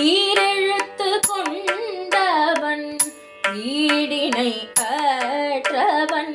ஈரெழுத்து கொண்டவன் ஈடினை அற்றவன்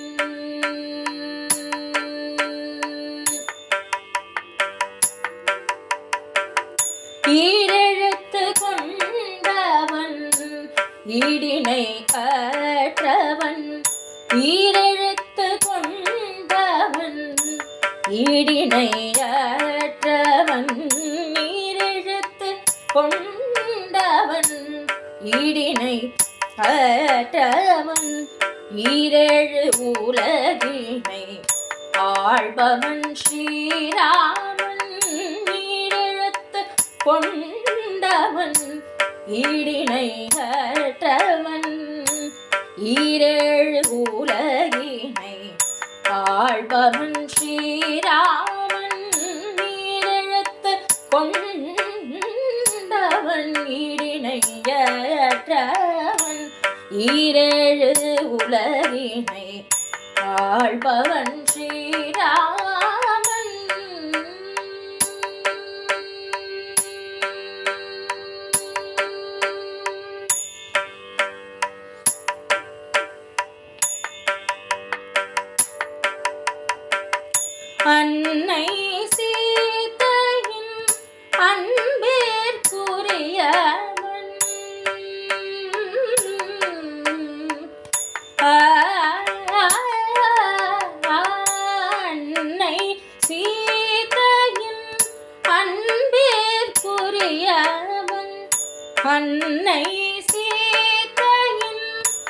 ஈரெழுத்து கொண்டவன் ஈடினை அற்றவன் ஈரெழுத்து கொண்டவன் ஈடினை அற்றவன் ஈரெழுத்து கொண்டவன் ஈடினை அற்றவன் ஈரேழு உலகினை ஆழ்பவன் ஸ்ரீராமன் ஈரெழுத்து கொண்டவன் ஈடினை அற்றவன் ஈரேழு உலகினை ஆழ்பவன் ஸ்ரீராமன் ஈரெழுத்து கொண்டவன் ஈடினையற்றவன் ஈரேழு உலகினை ஆழ்பவன் ஸ்ரீராமன் அன்னை சீதையின் அன்பேற்குரியவன் அன்னை சீதையின் அன்பேற்குரியவன் அன்னை சீதையின்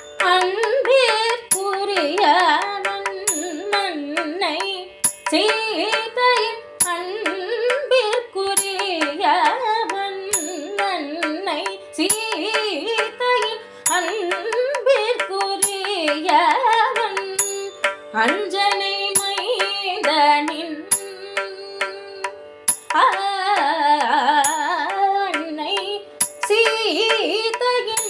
அன்பேற்குரியவன் அன்னை சீதையின் அன்பிற்குரியவன் அன்னை சீதையின் அன்பிற்குரியவன் அஞ்சனை மைந்தனின் அன்னை சீதையின்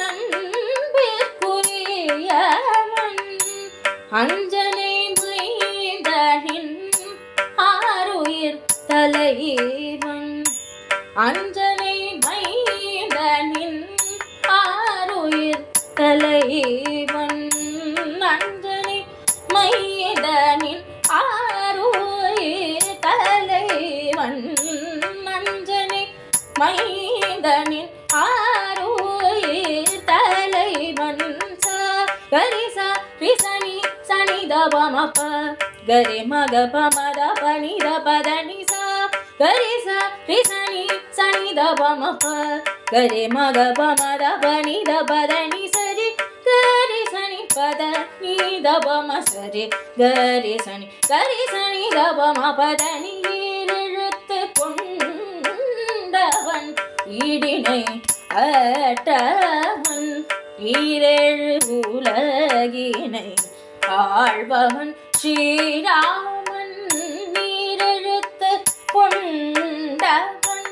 அன்பிற்குரியவன் அஞ்சனை மைந்தனின் ஆருயிர் தலைவன் அஞ்சனை மைந்தனின் ஆருயிர் தலைவன் அஞ்சனை மைந்தனின் ஆருயிர் தலைவன் அஞ்சனை மைந்தனின் ஆருயிர் தலைவன் சா கரிசா ரிசனி சனி தபமப கரி மக பமத பனித பதனி சா கரிசா ரிசனி சனி தபமப கரி மக பமத பனித பதனி சரி கரி சனி பத நீ தபம சரி கரி சனி கரி சனி தபம பதனி எழுத்து கொண்டவன் ஈடினை அற்றவன் ஈரேழு உலகினை ஆழ்பவன் ஸ்ரீராமன் நீரெழுத்து கொண்டவன்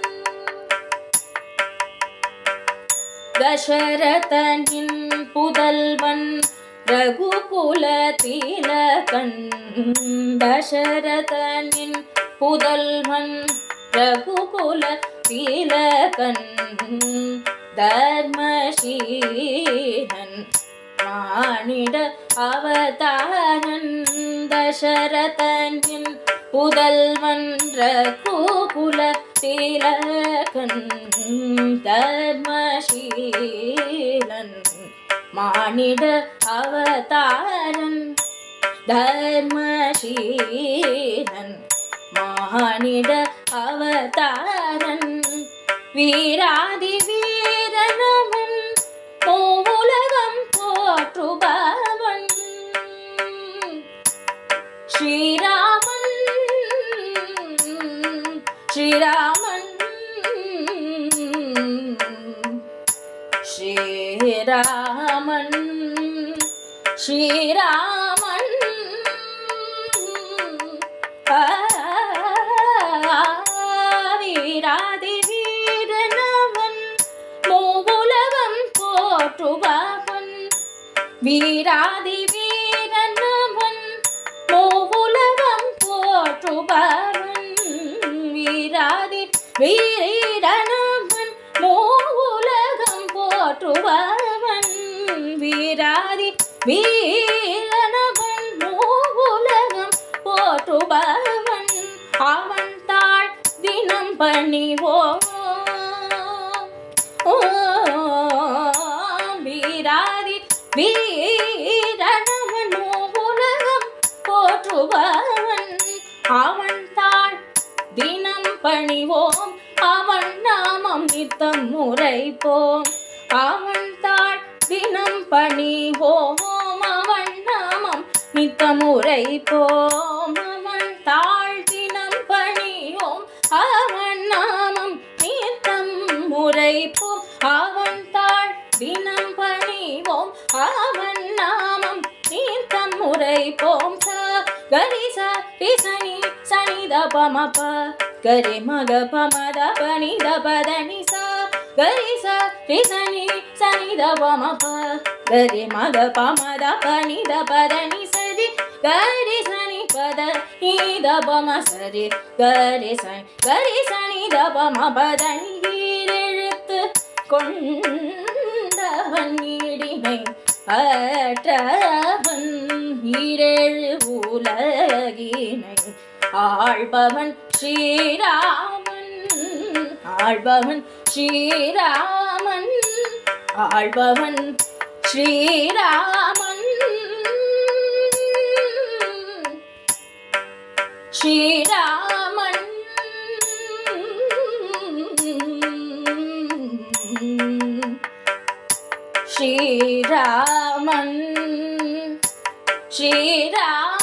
தசரதனின் புதல்வன் ரகுகுல திலகன் தசரதனின் புதல்வன் ரகுகுல திலகன் தர்மசீலன் மானிட அவதாரன் தசரதனின் புதல்வன் ரகுகுல திலகன் தர்மசீலன் மானிட அவதாரன் தர்மசீலன் மானிட அவதாரன் வீராதி வீரனவன் மூவுலகம் போற்றுபவன் ஸ்ரீராமன் ஸ்ரீராமன் ஸ்ரீராமன் ஸ்ரீராமன் வீராதி வீரனவன் மூவுலகம் போற்றுபவன் வீராதி வீரனவன் மூவுலகம் போற்றுபவன் வீராதி வீரனவன் மூ வீரனவன் மூவுலகம் போற்றுபவன் அவன் தாழ் தினம் பணிவோம் வீராதி வீரனவன் மூவுலகம் போற்றுபவன் அவன் தாழ் தினம் பணிவோம் அவன் நாமம் நித்தம் முறைப்போம் அவன் தாழ் தினம் பணிவோம் அவன் நாமம் நித்தம் உரைப்போம் அவன் தாழ் தினம் பணியோம் அவன் நாமம் நித்தம் உரைப்போம் அவன் தாழ் தினம் பணிவோம் அவன் நாமம் நித்தம் உரைப்போம் ச கரி ச ரி சனி சனி த பம ப கரி மக பம த பனி த பத நி ச கரி ச ரி சனி சனி த பம ப கரி மக பம த பனி த பத நி சரி கரி சனி பத நீ த பம சரி கரி சனி கரி சனி த பம பத நீ எழுத்து கொண்டவன் ஈடினை அற்றவன் ஈரேழு உலகினை ஆழ்பவன் ஸ்ரீராமன் ஆழ்பவன் ஸ்ரீராமன் ஆழ்பவன் ஸ்ரீராமன் ஸ்ரீராமன் ஸ்ரீராமன் ஸ்ரீராமன்